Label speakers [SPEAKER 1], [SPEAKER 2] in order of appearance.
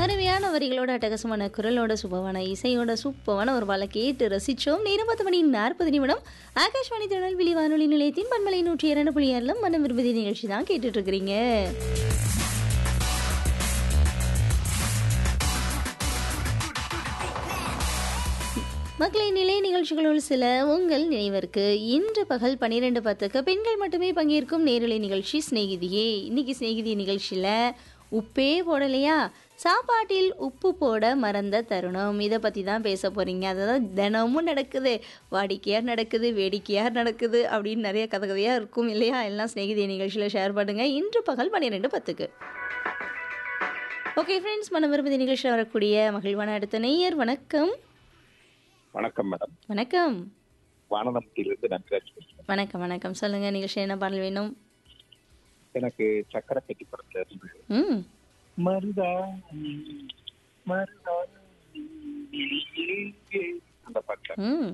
[SPEAKER 1] அருமையான வரிகளோட அட்டகாசமான குரலோட சுபமான இசையோட சூப்பமான ஒரு பாலை கேட்டு ரசிச்சோம் நேரம் பத்து மணி நாற்பது நிமிடம் ஆகாஷ்வாணி திருநெல்வேலி வானொலி நிலையத்தின் பண்பலை நூற்றி இரண்டு புள்ளி ஆறிலும் மனம் விரும்புதி நிகழ்ச்சி தான் கேட்டுட்டு இருக்கிறீங்க மக்களின் நிலை நிகழ்ச்சிகளோடு சில உங்கள் நினைவிற்கு இன்று பகல் பன்னிரெண்டு பத்துக்கு பெண்கள் மட்டுமே பங்கேற்கும் நேரலை நிகழ்ச்சி சிநேகிதியே இன்னைக்கு சிநேகிதி நிகழ்ச்சியில் உப்பே போடலையா சாப்பாட்டில் உப்பு போட மறந்த தருணம் இதை பற்றி தான் பேச போகிறீங்க அதுதான் தினமும் நடக்குது வாடிக்கையாக நடக்குது வேடிக்கையாக நடக்குது அப்படின்னு நிறைய கதை கதையாக இருக்கும் இல்லையா எல்லாம் சிநேகிதி நிகழ்ச்சியில் ஷேர் பண்ணுங்க இன்று பகல் பன்னிரெண்டு பத்துக்கு ஓகே ஃப்ரெண்ட்ஸ் மன விரும்புதி நிகழ்ச்சியில் வரக்கூடிய மகிழ்வான அடுத்த நேயர் வணக்கம்
[SPEAKER 2] வணக்கம் மேடம்
[SPEAKER 1] வணக்கம்
[SPEAKER 2] வானதம்பட்டியிலிருந்து நன்றிராஜ் பேசுறேன்
[SPEAKER 1] வணக்கம் வணக்கம் சொல்லுங்க நிகழ்ச்சி என்ன பாடல் வேணும்
[SPEAKER 2] எனக்கு சக்கரை பெட்டி படத்துல இருந்து
[SPEAKER 1] ம்
[SPEAKER 2] மருதாணி மருதாணி அந்த பாட்டு
[SPEAKER 1] ம்